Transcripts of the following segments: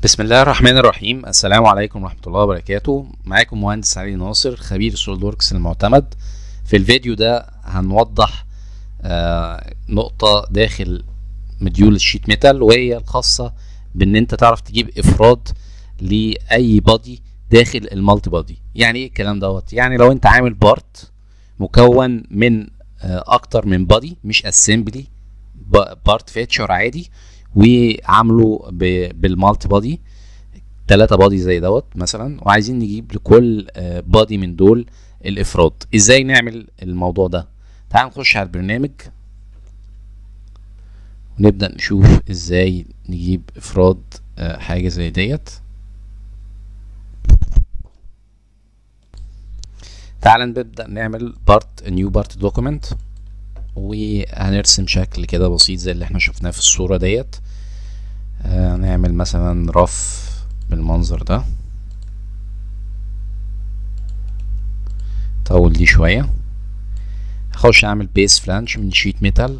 بسم الله الرحمن الرحيم السلام عليكم ورحمة الله وبركاته معاكم مهندس علي ناصر خبير سوليد وركس المعتمد في الفيديو ده هنوضح آه نقطة داخل مديول الشيت ميتال وهي الخاصة بان انت تعرف تجيب افراد لاي بادي داخل المالتي بادي يعني ايه الكلام دوت يعني لو انت عامل بارت مكون من آه اكتر من بادي مش اسمبلي بارت فيتشر عادي وعامله بالمالتي بادي تلاتة بادي زي دوت مثلا وعايزين نجيب لكل بادي من دول الافراد ازاي نعمل الموضوع ده تعال نخش على البرنامج ونبدأ نشوف ازاي نجيب افراد حاجة زي ديت تعال نبدأ نعمل بارت نيو بارت دوكيمنت وهنرسم شكل كده بسيط زي اللي احنا شفناه في الصورة ديت هنعمل آه مثلا رف بالمنظر ده طول دي شوية هخش اعمل بيس فلانش من شيت ميتال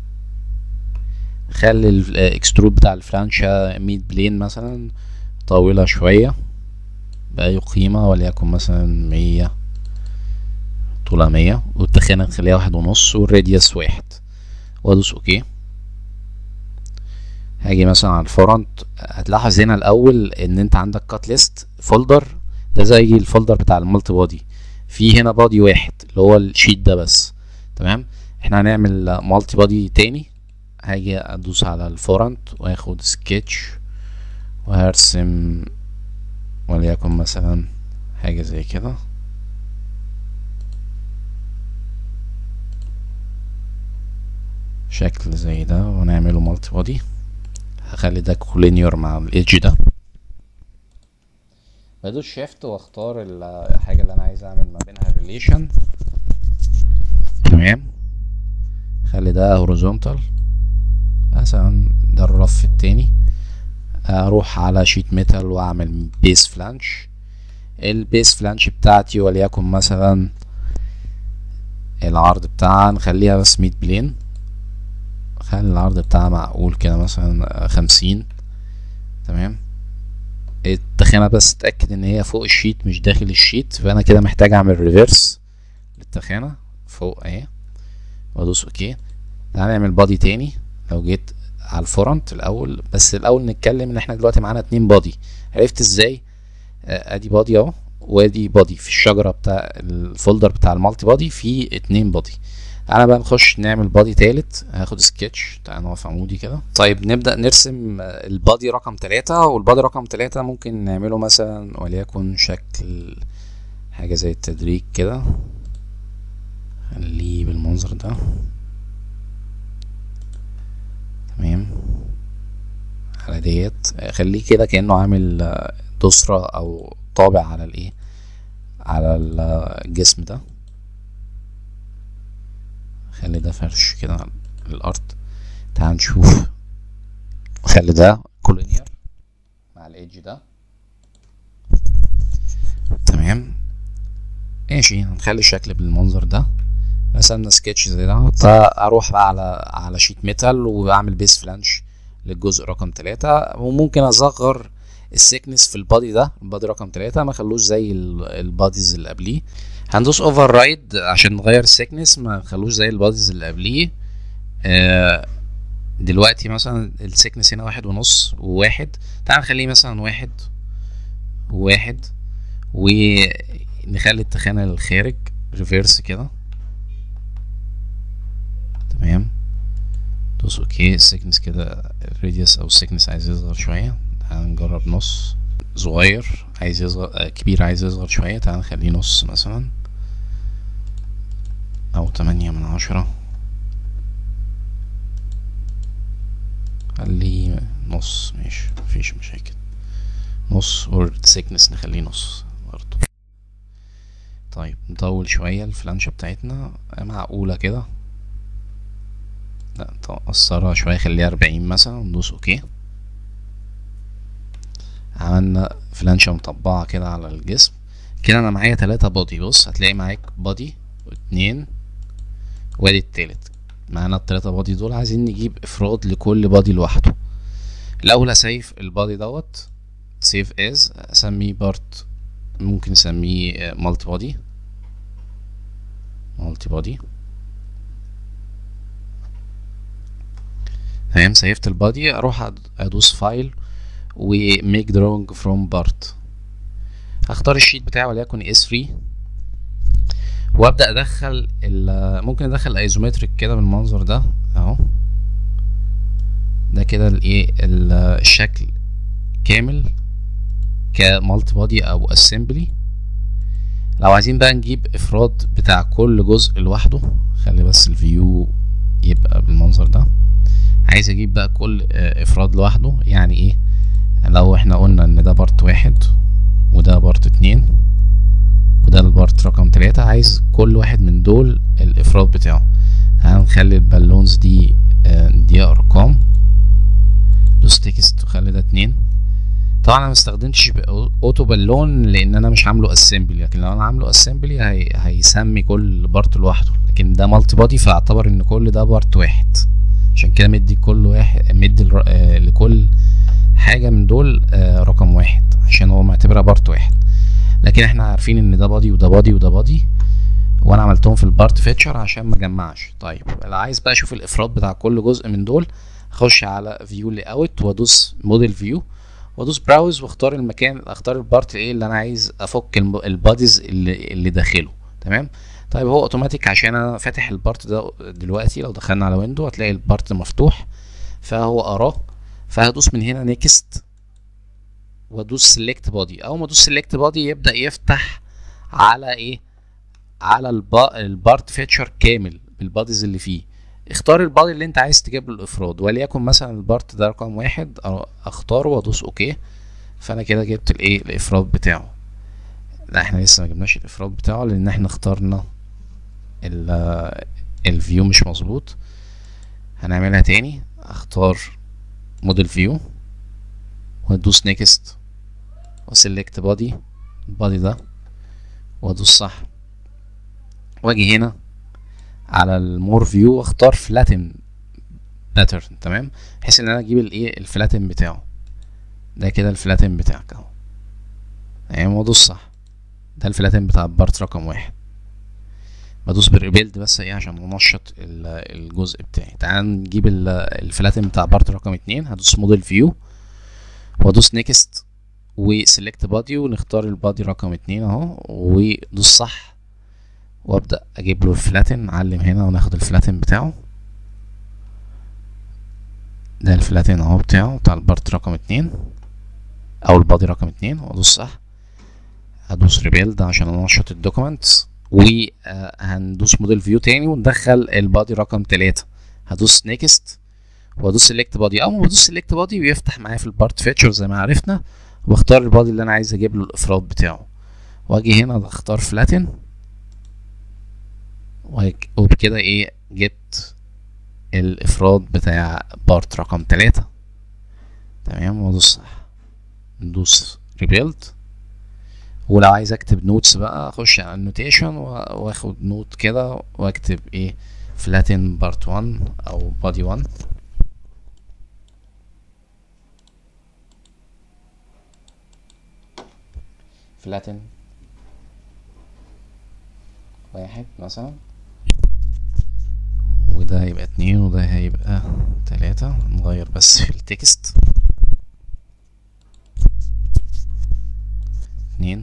خلي الاكسترود بتاع الفلانشة ميد بلين مثلا طولها شوية بأي قيمة وليكن مثلا مية طولها مية والتخانة نخليها واحد ونص والراديوس واحد وادوس اوكي هاجي مثلا على الفرونت هتلاحظ هنا الاول ان انت عندك كات ليست فولدر ده زي الفولدر بتاع المالتي بادي في هنا بادي واحد اللي هو الشيت ده بس تمام احنا هنعمل مالتي بادي تاني هاجي ادوس على الفرونت واخد سكتش وهرسم وليكن مثلا حاجة زي كده شكل زي ده ونعمله مالتي بودي هخلي ده كولينيور مع الايدج ده بدوس شيفت واختار الحاجه اللي انا عايز اعمل ما بينها ريليشن تمام خلي ده هوريزونتال مثلا ده الرف التاني اروح على شيت ميتال واعمل بيس فلانش البيس فلانش بتاعتي وليكن مثلا العرض بتاعها نخليها بس ميت بلين خلي العرض بتاعها معقول كده مثلا خمسين تمام التخانة بس اتأكد ان هي فوق الشيت مش داخل الشيت فانا كده محتاج اعمل ريفيرس للتخانة فوق اهي وادوس اوكي تعالى نعمل بادي تاني لو جيت على الفرونت الاول بس الاول نتكلم ان احنا دلوقتي معانا اتنين بادي عرفت ازاي ادي بادي اهو وادي بادي في الشجرة بتاع الفولدر بتاع المالتي بادي في اتنين بادي تعالى بقى نخش نعمل بادي تالت هاخد سكتش تعالى نقف عمودي كده طيب نبدأ نرسم البادي رقم تلاتة والبادي رقم تلاتة ممكن نعمله مثلا وليكن شكل حاجة زي التدريج كده خليه بالمنظر ده تمام على ديت خليه كده كأنه عامل دسرة أو طابع على الإيه على الجسم ده خلي ده فرش كده على الارض تعال نشوف خلي ده كولونير مع الايدج ده تمام ماشي هنخلي الشكل بالمنظر ده رسمنا سكتش زي ده فاروح بقى على على شيت ميتال واعمل بيس فلانش للجزء رقم تلاتة وممكن اصغر السكنس في البادي ده البادي رقم تلاتة ما خلوش زي الباديز اللي قبليه هندوس اوفر رايد عشان نغير السكنس ما نخلوش زي الباديز اللي قبليه آه دلوقتي مثلا السكنس هنا واحد ونص وواحد تعال نخليه مثلا واحد وواحد ونخلي التخانة للخارج ريفيرس كده تمام دوس اوكي السكنس كده الراديوس او السكنس عايز يصغر شوية تعال نجرب نص صغير عايز يصغر كبير عايز يصغر شوية تعال نخليه نص مثلا أو تمانية من عشرة خليه نص ماشي مفيش مشاكل نص والسيكنس نخليه نص برضه طيب نطول شوية الفلانشة بتاعتنا معقولة كده لا نقصرها شوية خليها أربعين مثلا وندوس اوكي عملنا فلانشة مطبعة كده على الجسم كده انا معايا تلاتة بادي بص هتلاقي معاك بادي واتنين وادي التالت معانا التلاتة بادي دول عايزين نجيب افراد لكل بادي لوحده الاول هسيف البادي دوت سيف از اسميه بارت ممكن نسميه مالتي بودي مالتي بودي تمام سيفت البادي اروح ادوس فايل وميك دروينج فروم بارت هختار الشيت بتاعي وليكن اس 3 وابدا ادخل ممكن ادخل ايزومتريك كده بالمنظر ده اهو ده كده الايه الشكل كامل كمالتي بودي او اسمبلي لو عايزين بقى نجيب افراد بتاع كل جزء لوحده خلي بس الفيو يبقى بالمنظر ده عايز اجيب بقى كل افراد لوحده يعني ايه لو احنا قلنا ان ده بارت واحد وده بارت اتنين وده البارت رقم تلاتة عايز كل واحد من دول الافراد بتاعه هنخلي البالونز دي دي ارقام دوس تكست وخلي ده اتنين طبعا انا مستخدمتش اوتو بالون لان انا مش عامله اسمبلي لكن لو انا عامله اسمبلي هي... هيسمي كل بارت لوحده لكن ده مالتي بودي فاعتبر ان كل ده بارت واحد عشان كده مدي كل واحد مدي الر... آه لكل حاجة من دول آه رقم واحد عشان هو معتبرها بارت واحد لكن احنا عارفين ان ده بادي وده بادي وده بادي وانا عملتهم في البارت فيتشر عشان ما اجمعش طيب لو عايز بقى اشوف الافراد بتاع كل جزء من دول اخش على فيو لي اوت وادوس موديل فيو وادوس براوز واختار المكان اختار البارت ايه اللي انا عايز افك الباديز اللي, اللي داخله تمام طيب هو اوتوماتيك عشان انا فاتح البارت ده دلوقتي لو دخلنا على ويندو هتلاقي البارت مفتوح فهو اراه فهدوس من هنا نيكست وادوس سيلكت بادي اول ما ادوس سيلكت بادي يبدا يفتح على ايه على البا البارت فيتشر كامل بالباديز اللي فيه اختار البادي اللي انت عايز تجيب له الافراد وليكن مثلا البارت ده رقم واحد اختاره وادوس اوكي فانا كده جبت الايه الافراد بتاعه لا احنا لسه ما جبناش الافراد بتاعه لان احنا اخترنا الفيو مش مظبوط هنعملها تاني اختار موديل فيو وادوس نيكست وسلكت بادي البادي ده وادوس صح واجي هنا على المور فيو واختار فلاتن باترن تمام بحيث ان انا اجيب الايه الفلاتن بتاعه ده كده الفلاتن بتاعك اهو تمام وادوس صح ده الفلاتن بتاع البارت رقم واحد بدوس بريبيلد بس ايه عشان انشط الجزء بتاعي تعال نجيب الفلاتن بتاع بارت رقم اتنين هدوس موديل فيو وادوس نيكست وسيلكت بادي ونختار البادي رقم اتنين اهو ودوس صح وابدا اجيب له الفلاتن نعلم هنا وناخد الفلاتن بتاعه ده الفلاتن اهو بتاعه بتاع البارت رقم اتنين او البادي رقم اتنين وادوس صح هدوس ريبيلد عشان انشط الدوكيمنتس وهندوس موديل فيو تاني وندخل البادي رقم تلاتة هدوس نيكست وادوس سيلكت بادي اول ما بدوس سيلكت بادي بيفتح معايا في البارت فيتشر زي ما عرفنا واختار البادي اللي انا عايز اجيب له الافراد بتاعه واجي هنا اختار فلاتن وبكده ايه جبت الافراد بتاع بارت رقم تلاتة تمام وادوس صح ندوس ريبيلد ولو عايز اكتب نوتس بقى اخش على النوتيشن واخد نوت كده واكتب ايه فلاتن بارت 1 او بادي 1 فلاتن واحد مثلا وده هيبقى اتنين وده هيبقى تلاتة نغير بس في التكست اتنين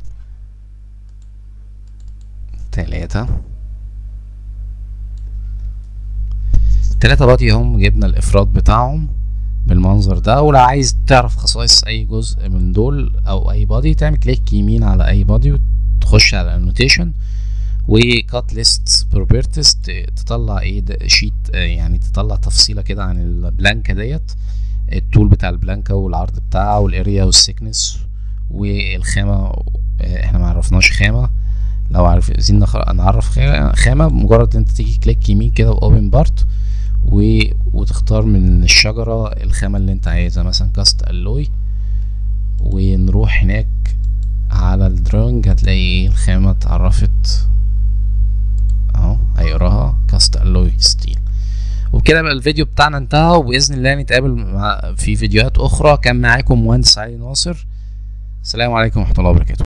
تلاتة تلاتة بادي هم جبنا الافراد بتاعهم بالمنظر ده ولو عايز تعرف خصائص اي جزء من دول او اي بادي تعمل كليك يمين على اي بادي وتخش على النوتيشن وكات ليست بروبرتيز تطلع ايه شيت يعني تطلع تفصيله كده عن البلانكا ديت الطول بتاع البلانكا والعرض بتاعها والاريا والسيكنس والخامه احنا ما عرفناش خامه لو عارف عايزين نعرف خامه مجرد انت تيجي كليك يمين كده واوبن بارت و... وتختار من الشجره الخامه اللي انت عايزها مثلا كاست الوي ونروح هناك على الدرونج هتلاقي الخامه اتعرفت اهو هيقراها كاست الوي ستيل وبكده كده بقى الفيديو بتاعنا انتهى وباذن الله نتقابل مع في فيديوهات اخرى كان معاكم مهندس علي ناصر السلام عليكم ورحمه الله وبركاته